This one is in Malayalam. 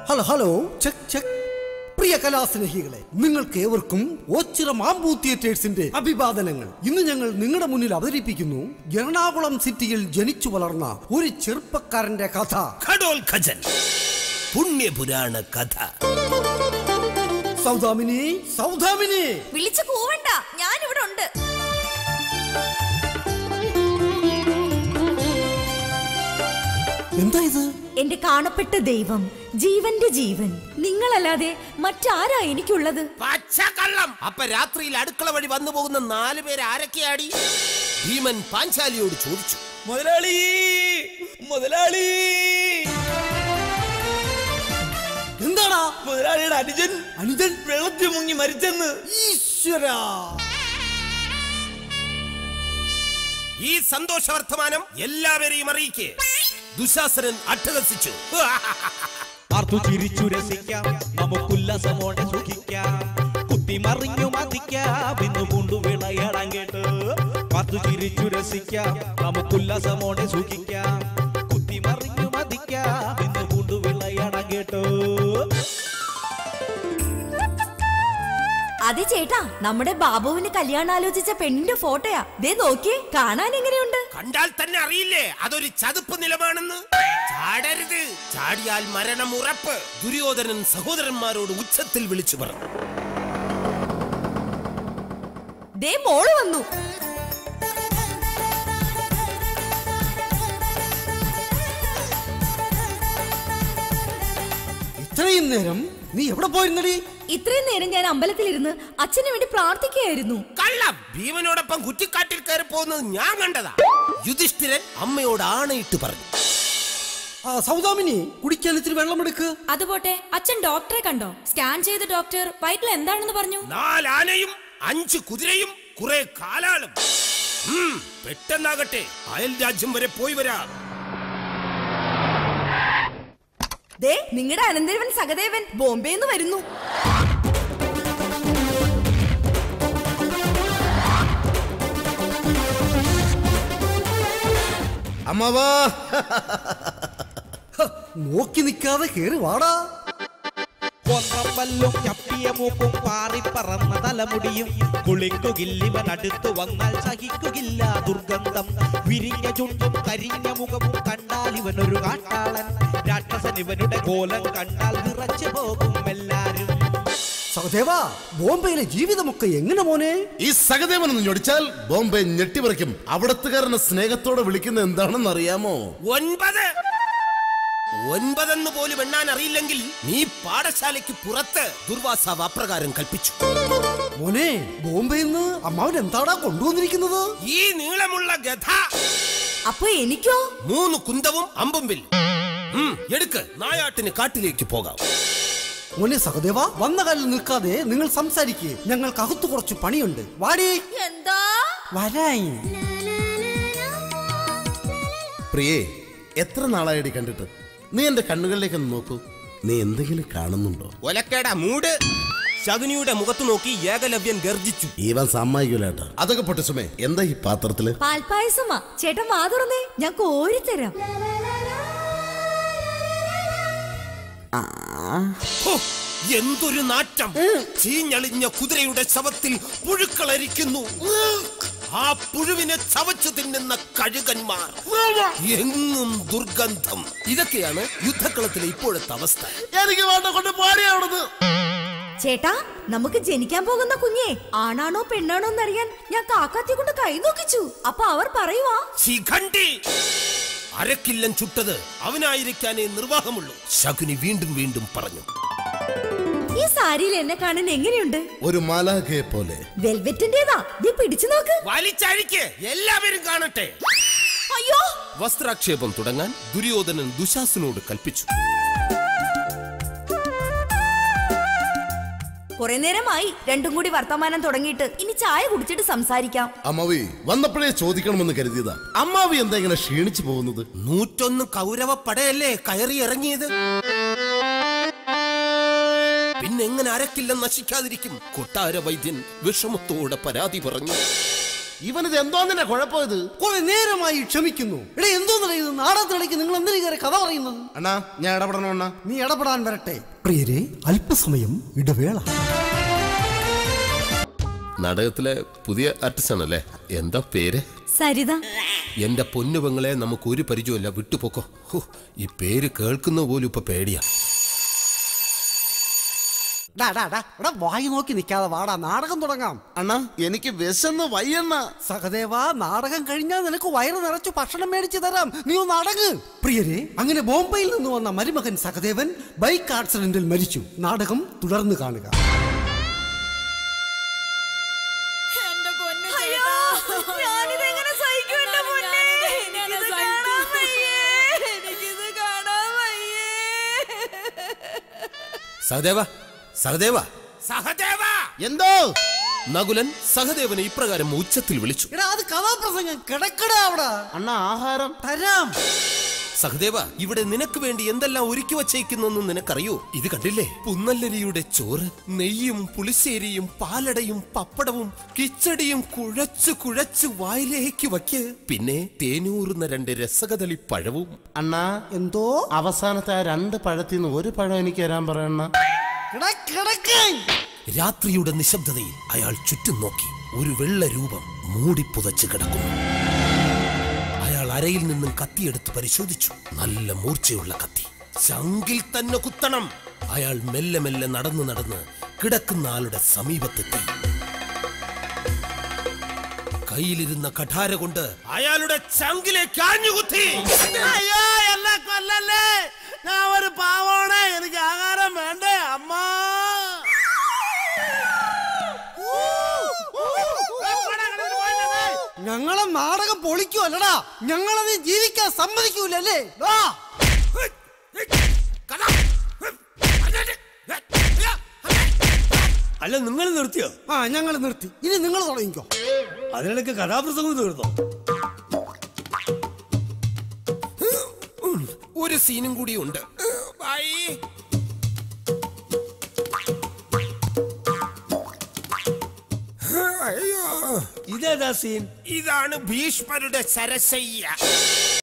ഹലോ ഹലോ ചെക്ക് ചെക്ക് പ്രിയ കലാസ്നേഹികളെ നിങ്ങൾക്ക് ഏവർക്കും ഓച്ചിറ മാമ്പൂ തിയേറ്റേഴ്സിന്റെ അഭിവാദനങ്ങൾ ഇന്ന് ഞങ്ങൾ നിങ്ങളുടെ മുന്നിൽ അവതരിപ്പിക്കുന്നു എറണാകുളം സിറ്റിയിൽ ജനിച്ചു വളർന്ന ഒരു ചെറുപ്പക്കാരന്റെ കഥ ഖഡോൽ ഖജൻ പുണ്യപുരാണ കഥ സൗദാമിനി സൗദാമിനി വിളിച്ചു കൂവണ്ട ഞാൻ ഇവിടെ ഉണ്ട് എന്താ ഇത് എന്റെ കാണപ്പെട്ട ദൈവം ജീവന്റെ ജീവൻ നിങ്ങളല്ലാതെ മറ്റാരാ എനിക്കുള്ളത് പച്ചക്കള്ളം അപ്പൊ രാത്രിയിൽ അടുക്കള വഴി വന്നു പോകുന്ന നാല് പേര് ആരൊക്കെയാടി ഭീമൻ പാഞ്ചാലിയോട് ചോദിച്ചു മുതലാളി മുതലാളി എന്താടാ മുതലാളിയുടെ അനുജൻ അനുജൻ വെള്ളത്തിൽ മുങ്ങി മരിച്ചെന്ന് ഈശ്വരാ ഈ സന്തോഷ വർത്തമാനം എല്ലാവരെയും അറിയിക്കേ ദുശാസനൻ അട്ടഹസിച്ചു ആർത്തു ചിരിച്ചു രസിക്കാം നമുക്കുല്ലാസമോടെ സുഖിക്കാം കുത്തി മറിഞ്ഞു മതിക്കാം ഇന്ന് കൊണ്ടു വിളയാടാൻ കേട്ട് ആർത്തു ചിരിച്ചു രസിക്കാം നമുക്കുല്ലാസമോടെ സുഖിക്കാം കുത്തി മറിഞ്ഞു മതിക്കാം ഇന്ന് കൊണ്ടു വിളയാടാൻ കേട്ടോ അതെ ചേട്ടാ നമ്മുടെ ബാബുവിന് കല്യാണം ആലോചിച്ച പെണ്ണിന്റെ ഫോട്ടോയാ ദേ നോക്കിയേ കാണാൻ എങ്ങനെയുണ്ട് കണ്ടാൽ തന്നെ അറിയില്ലേ അതൊരു ചതുപ്പ് നിലമാണെന്ന് ചാടരുത് ചാടിയാൽ മരണം ഉറപ്പ് ദുര്യോധനൻ സഹോദരന്മാരോട് ഉച്ചത്തിൽ വിളിച്ചു പറഞ്ഞു ദേ മോള് വന്നു ഇത്രയും നേരം നീ എവിടെ പോയിരുന്നടി ഇത്രയും നേരം ഞാൻ അമ്പലത്തിലിരുന്ന് അച്ഛന് വേണ്ടി പ്രാർത്ഥിക്കുകയായിരുന്നു കള്ളം ഭീമനോടൊപ്പം കുറ്റിക്കാട്ടിൽ കയറി പോകുന്നത് ഞാൻ കണ്ടതാ യുധിഷ്ഠിരൻ അമ്മയോട് ആണയിട്ട് പറഞ്ഞു ആ സൗദാമിനി കുടിക്കാൻ ഇത്തിരി വെള്ളമെടുക്ക് അതുപോട്ടെ അച്ഛൻ ഡോക്ടറെ കണ്ടോ സ്കാൻ ചെയ്ത ഡോക്ടർ വയറ്റിൽ എന്താണെന്ന് പറഞ്ഞു നാലാനയും അഞ്ച് കുതിരയും കുറെ കാലാളും ഉം, പെട്ടെന്നാകട്ടെ അയൽ രാജ്യം വരെ പോയി വരാം ദേ നിങ്ങളുടെ അനന്തരവൻ സഹദേവൻ ബോംബെന്ന് വരുന്നു അമ്മാവാ ഹ, നോക്കി നിൽക്കാതെ കേറി വാടാ കൊന്നപ്പല്ലും ചപ്പിയ മൂക്കും പാറി പറന്ന തലമുടിയും കുളിക്കുകില്ലിവൻ അടുത്തു വന്നാൽ സഹിക്കുകില്ല ദുർഗന്ധം വിരിഞ്ഞ ചുണ്ടും കരിഞ്ഞ മുഖവും കണ്ടാൽ ഇവനൊരു കാട്ടാളൻ രാക്ഷസൻ ഇവനുടെ കോലം കണ്ടാൽ വിറച്ചു പോകും എല്ലാരും സഹദേവ ബോംബെയിലെ ജീവിതമൊക്കെ എങ്ങനെ മോനെ ഈ സഹദേവൻ ഒന്ന് ഞൊടിച്ചാൽ ബോംബെ ഞെട്ടിപറിക്കും അവിടത്തുകാരനെ സ്നേഹത്തോടെ വിളിക്കുന്നത് എന്താണെന്ന് അറിയാമോ ഒൻപത് ഒൻപതെന്ന് പോലും എണ്ണാൻ അറിയില്ലെങ്കിൽ നീ പാഠശാലയ്ക്ക് പുറത്ത് ദുർവാസാവ് അപ്രകാരം കൽപ്പിച്ചു മോനെ ബോംബെയിൽ നിന്ന് അമ്മാവൻ എന്താടാ കൊണ്ടുവന്നിരിക്കുന്നത് ഈ നീളമുള്ള ഗഥ അപ്പൊ എനിക്കോ മൂന്ന് കുന്തവും അമ്പും വില്ലും ഉം, എടുക്ക് നായാട്ടിന് കാട്ടിലേക്ക് പോകാം മോനെ സഹദേവ വന്ന കാലിൽ നിൽക്കാതെ നിങ്ങൾ സംസാരിക്കേ ഞങ്ങൾക്ക് അകത്ത് കുറച്ച് പണിയുണ്ട് വാടി എന്താ വരായി പ്രിയേ എത്ര നാളായടി കണ്ടിട്ട് നീ എന്റെ കണ്ണുകളിലേക്ക് ഒന്ന് നോക്കൂ നീ എന്തെങ്കിലും കാണുന്നുണ്ടോ ഒലക്കേട മൂട് ശകുനിയുടെ മുഖത്ത് നോക്കി ഏകലവ്യൻ ഗർജിച്ചു ഇവൻ സമ്മതിക്കൂലേട്ടാ അതൊക്കെ പൊട്ടി സുമേ എന്താ ഈ പാത്രത്തില് പാൽപ്പായസമാ ചേട്ടൻ വാ തുറന്നേ ഞാൻ കോരിത്തരാം ഹോ, എന്തൊരു നാറ്റം ചീഞ്ഞളിഞ്ഞ കുതിരയുടെ ശവത്തിൽ പുഴുക്കളരിക്കുന്നു ആ പുഴുവിനെ ചവച്ചു തിന്നുന്ന കഴുകന്മാർ എങ്ങും ദുർഗന്ധം ഇതൊക്കെയാണ് യുദ്ധക്കളത്തിലെ ഇപ്പോഴത്തെ അവസ്ഥ എനിക്ക് വേണ്ട കൊണ്ട് പാടിയാ അവിടുന്ന് ചേട്ടാ നമുക്ക് ജനിക്കാൻ പോകുന്ന കുഞ്ഞെ ആണാണോ പെണ്ണാണോ എന്നറിയാൻ ഞാൻ കാക്കാത്തി കൊണ്ട് കൈ നോക്കിച്ചു അപ്പൊ അവർ പറയുവാ ശിഖണ്ഡി അരക്കില്ലൻ ചുട്ടത് അവനായിരിക്കാനേ നിർവാഹമുള്ളൂ ശകുനി വീണ്ടും വീണ്ടും പറഞ്ഞു ഈ സാരിയിൽ എന്നെ കാണാൻ എങ്ങനെയുണ്ട് ഒരു മാലാഖയെ പോലെ വെൽവെറ്റിന്റേതാ നീ പിടിച്ചു നോക്ക് വലിച്ചഴിക്ക് എല്ലാവരും കാണട്ടെ അയ്യോ വസ്ത്രാക്ഷേപം തുടങ്ങാൻ ദുര്യോധനൻ ദുശാസനോട് കൽപ്പിച്ചു കുറെ നേരമായി രണ്ടും കൂടി വർത്തമാനം തുടങ്ങിയിട്ട് ഇനി ചായ കുടിച്ചിട്ട് സംസാരിക്കാം അമ്മാവി വന്നപ്പോഴേ ചോദിക്കണമെന്ന് കരുതിയതാ അമ്മാവി എന്താ ഇങ്ങനെ ക്ഷീണിച്ചു പോകുന്നത് നൂറ്റൊന്ന് കൗരവ പടയല്ലേ കയറി ഇറങ്ങിയത് പിന്നെ എങ്ങനെ അരക്കില്ല നശിക്കാതിരിക്കും കൊട്ടാര വൈദ്യൻ വിഷമത്തോടെ പരാതി പറഞ്ഞു ഇവനിത് എന്തോന്നിന്റെ കുഴപ്പം ഇത് കുറെ നേരമായി ക്ഷമിക്കുന്നു എടേ എന്തോന്നല്ല ഇത് നാടകത്തിനിടയ്ക്ക് നിങ്ങൾ എന്തിനു കയറി കഥ പറയുന്നത് അണ്ണാ ഞാൻ ഇടപെടണോ അണ്ണാ നീ ഇടപെടാൻ വരട്ടെ പ്രിയരെ അല്പസമയം ഇടവേള നാടകത്തിലെ പുതിയ ആർട്ടിസ്റ്റ് ആണല്ലേ എന്താ പേര് സരിത എന്റെ പൊന്നുപെങ്ങളെ നമുക്ക് ഒരു പരിചയമില്ല വിട്ടുപോക്കോ ഹോ, ഈ പേര് കേൾക്കുന്ന പോലും ഇപ്പൊ പേടിയാ ഡാ ഡാ ഡാ എടാ വായി നോക്കി നിൽക്കാതെ വാടാ നാടകം തുടങ്ങാം അണ്ണാ എനിക്ക് വിശന്ന് വയ്യണ്ണ സഹദേവ നാടകം കഴിഞ്ഞാൽ നിനക്ക് വയറ് നിറച്ചു ഭക്ഷണം മേടിച്ചു തരാം നീ ഒന്ന് അടങ്ങ് പ്രിയരെ അങ്ങനെ ബോംബെയിൽ നിന്ന് വന്ന മരുമകൻ സഹദേവൻ ബൈക്ക് ആക്സിഡന്റിൽ മരിച്ചു നാടകം തുടർന്ന് കാണുക എന്റെ പൊന്നു അയ്യോ, ഞാനിതെങ്ങനെ സഹിക്കും എന്റെ പൊന്നേ? എനിക്കിത് കാണാൻ വയ്യേ. എനിക്കിത് കാണാൻ വയ്യേ. സഹദേവ സഹദേവ സഹദേവ എന്തോ നകുലൻ സഹദേവനെ ഇപ്രകാരം ഉച്ചത്തിൽ വിളിച്ചു എടാ അത് കഥാപ്രസംഗം കിടക്കടാ അവിടെ അണ്ണ ആഹാരം തരാം സഹദേവ ഇവിടെ നിനക്ക് വേണ്ടി എന്തെല്ലാം ഒരുക്കി വച്ചേക്കുന്നെന്ന് നിനക്കറിയോ ഇത് കണ്ടില്ലേ പുന്നല്ലരിയുടെ ചോറ് നെയ്യും പുളിശ്ശേരിയും പാലടയും പപ്പടവും കിച്ചടിയും കുഴച്ചു കുഴച്ച് വായിലേക്ക് വയ്ക്ക് പിന്നെ തേനൂറുന്ന രണ്ട് രസകദളി പഴവും അണ്ണാ എന്തോ അവസാനത്തെ ആ രണ്ട് പഴത്തിൽ നിന്ന് ഒരു പഴം എനിക്ക് തരാൻ പറയണ്ണ എടാ കിടക്കാൻ രാത്രിയുടെ നിശബ്ദതയിൽ അയാൾ ചുറ്റും നോക്കി ഒരു വെള്ള രൂപം മൂടിപ്പുതച്ച് കിടക്കുന്നു അയാൾ അരയിൽ നിന്നും കത്തിയെടുത്ത് പരിശോധിച്ചു നല്ല മൂർച്ചയുള്ള കത്തി ചങ്കിൽ തന്നെ കുത്തണം അയാൾ മെല്ലെ മെല്ലെ നടന്നു നടന്ന് കിടക്കുന്ന ആളുടെ സമീപത്തെത്തി കയ്യിലിരുന്ന കഠാര കൊണ്ട് അയാളുടെ ചങ്കിലേക്ക് ആഞ്ഞുകുത്തി അയ്യോ എന്നെ കൊല്ലല്ലേ ഞാൻ ഒരു പാവമാണ് എനിക്ക് ആഹാരം വേണ്ടേ അമ്മ ഞങ്ങളെ നാടകം പൊളിക്കുമല്ലടാ ഞങ്ങളത് ജീവിക്കാൻ സമ്മതിക്കൂലല്ലേ ആ അല്ല നിങ്ങൾ നിർത്തിയോ ആ ഞങ്ങൾ നിർത്തി ഇനി നിങ്ങൾ തുടങ്ങിക്കോ അതിനിടയ്ക്ക് കഥാപ്രസംഗം തീർന്നോ ഒരു സീനും കൂടി ഉണ്ട് ഇതേതാ സീൻ ഇതാണ് ഭീഷ്മരുടെ സരസയ്യ